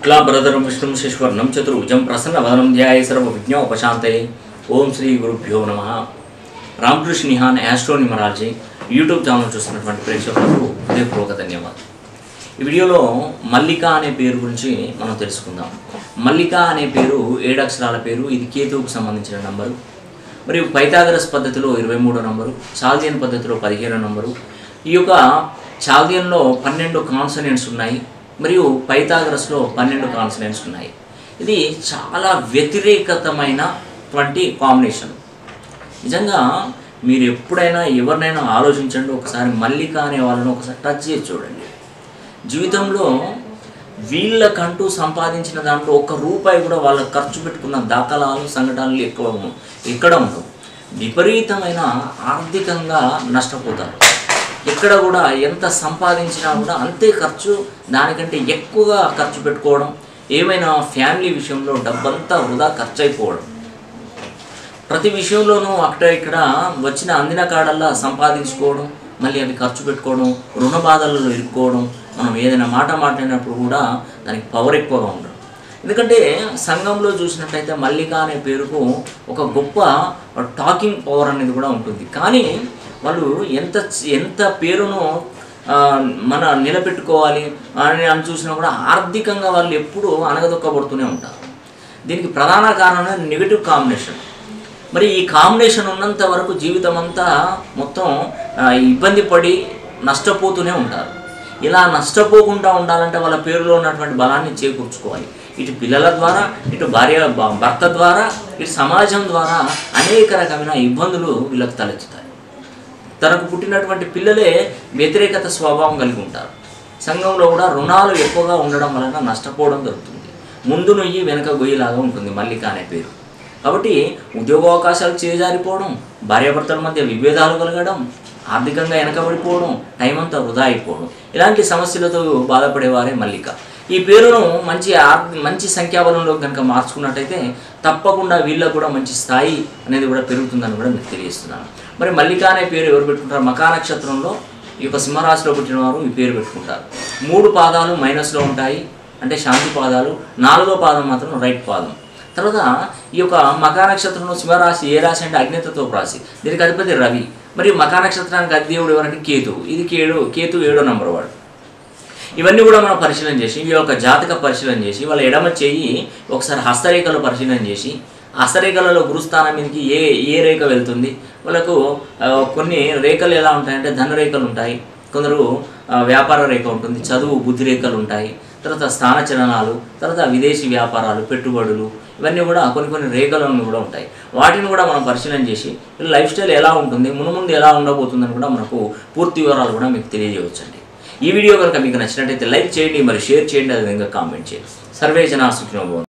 శుక్లాంబరధరం విష్ణుం శశివర్ణం చతుర్భుజం ప్రసన్నవదనం ధ్యాయ సర్వవిజ్ఞోపశాంతయే ఓం శ్రీ గురుభ్యో నమ Ramakrishna Nihan astro numerology YouTube channel చూస్తున్నటువంటి ప్రేక్షకులకు హృదయపూర్వక ధన్యవాదాలు ఈ వీడియోలో మల్లిక అనే పేరు గురించి మనం తెలుసుకుందాం మల్లిక అనే పేరు ఏడు అక్షరాల పేరు ఇది కేతువుకు సంబంధించిన నంబరు మరియు పైథాగరస్ పద్ధతిలో ఇరవై మూడో నంబరు చాల్దియన్ పద్ధతిలో పదిహేనో నంబరు ఈ యొక్క చాల్దియన్లో పన్నెండు కాన్సనెంట్స్ ఉన్నాయి మరియు పైథాగరస్లో పన్నెండు కాన్సనెంట్స్ ఉన్నాయి ఇది చాలా వ్యతిరేకతమైనటువంటి కాంబినేషన్ నిజంగా మీరు ఎప్పుడైనా ఎవరినైనా ఆలోచించండి ఒకసారి మల్లిక అనే వాళ్ళని ఒకసారి టచ్ చేసి చూడండి జీవితంలో వీళ్ళకంటూ సంపాదించిన దాంట్లో ఒక్క రూపాయి కూడా వాళ్ళ ఖర్చు పెట్టుకున్న దాఖలాలు సంఘటనలు ఎక్కువ ఉండవు. ఎక్కడ ఉండవు విపరీతమైన ఆర్థికంగా నష్టపోతారు ఎక్కడ కూడా ఎంత సంపాదించినా కూడా అంతే ఖర్చు దానికంటే ఎక్కువగా ఖర్చు పెట్టుకోవడం ఏమైనా ఫ్యామిలీ విషయంలో డబ్బంతా వృధా ఖర్చు అయిపోవడం ప్రతి విషయంలోనూ అక్కడ ఇక్కడ వచ్చిన అందిన కాడల్లా సంపాదించుకోవడం మళ్ళీ అవి ఖర్చు పెట్టుకోవడం రుణ బాధలలో ఇరుక్కోవడం మనం ఏదైనా మాట మాట్లాడినప్పుడు కూడా దానికి పవర్ ఎక్కువగా ఉండడం ఎందుకంటే సంఘంలో చూసినట్టయితే మల్లిక అనే పేరుకు ఒక గొప్ప టాకింగ్ పవర్ అనేది కూడా ఉంటుంది కానీ వాళ్ళు ఎంత ఎంత పేరును ఆ, మన నిలబెట్టుకోవాలి అని అని చూసినా కూడా ఆర్థికంగా వాళ్ళు ఎప్పుడూ అనగదొక్కబడుతూనే ఉంటారు దీనికి ప్రధాన కారణం నెగిటివ్ కాంబినేషన్ మరి ఈ కాంబినేషన్ ఉన్నంత వరకు జీవితం అంతా మొత్తం ఆ, ఇబ్బంది పడి నష్టపోతూనే ఉంటారు ఇలా నష్టపోకుండా ఉండాలంటే వాళ్ళ పేరులో ఉన్నటువంటి బలాన్ని చేకూర్చుకోవాలి ఇటు పిల్లల ద్వారా ఇటు భార్య భ- భర్త ద్వారా ఇటు సమాజం ద్వారా అనేక రకమైన ఇబ్బందులు వీళ్ళకి తలెత్తుతాయి తనకు పుట్టినటువంటి పిల్లలే వ్యతిరేకత స్వభావం కలిగి ఉంటారు సంఘంలో కూడా రుణాలు ఎక్కువగా ఉండడం వలన నష్టపోవడం జరుగుతుంది ముందు నొయ్యి వెనక గొయ్యిలాగా ఉంటుంది మల్లిక అనే పేరు కాబట్టి ఉద్యోగ అవకాశాలు చేజారిపోవడం భార్యాభర్తల మధ్య విభేదాలు కలగడం ఆర్థికంగా వెనకబడిపోవడం టైం అంతా వృధా అయిపోవడం ఇలాంటి సమస్యలతో బాధపడేవారే మల్లిక ఈ పేరును మంచి ఆర్ మంచి సంఖ్యాబలంలో కనుక మార్చుకున్నట్టయితే తప్పకుండా వీళ్ళకు కూడా మంచి స్థాయి అనేది కూడా పెరుగుతుందని కూడా మీకు తెలియజేస్తున్నాను మరి మల్లిక అనే పేరు ఎవరు పెట్టుకుంటారు మకా నక్షత్రంలో ఈ యొక్క సింహరాశిలో పుట్టిన వారు ఈ పేరు పెట్టుకుంటారు మూడు పాదాలు మైనస్లో ఉంటాయి అంటే శాంతి పాదాలు నాలుగో పాదం మాత్రం రైట్ పాదం తర్వాత ఈ యొక్క మకా నక్షత్రంలో సింహరాశి ఏ రాశి అంటే అగ్నితత్వ రాశి దీనికి అధిపతి రవి మరి మకా నక్షత్రానికి అధిదేవుడు ఎవరంటే కేతు ఇది కేడు కేతు ఏడో నంబర్ వాడు ఇవన్నీ కూడా మనం పరిశీలన చేసి వీళ్ళ యొక్క జాతక పరిశీలన చేసి వాళ్ళ ఎడమ చేయి ఒకసారి హస్తరేఖలు పరిశీలన చేసి హస్తరేఖలలో గురుస్థానం మీదకి ఏ ఏ రేఖ వెళ్తుంది వాళ్ళకు ఆ, కొన్ని రేఖలు ఎలా ఉంటాయంటే ధన రేఖలు ఉంటాయి కొందరు ఆ, వ్యాపార రేఖ ఉంటుంది చదువు బుద్ధి రేఖలు ఉంటాయి తర్వాత స్థానచలనాలు తర్వాత విదేశీ వ్యాపారాలు పెట్టుబడులు ఇవన్నీ కూడా కొన్ని కొన్ని రేఖలను కూడా ఉంటాయి వాటిని కూడా మనం పరిశీలన చేసి వీళ్ళ లైఫ్ స్టైల్ ఎలా ఉంటుంది మునుముందు ఎలా ఉండబోతుందని కూడా మనకు పూర్తి వివరాలు కూడా మీకు తెలియజేయవచ్చండి ఈ వీడియో కనుక మీకు నచ్చినట్టయితే లైక్ చేయండి మరి షేర్ చేయండి అదేవిధంగా కామెంట్ చేయండి సర్వే జనా సుఖినో భవంతు.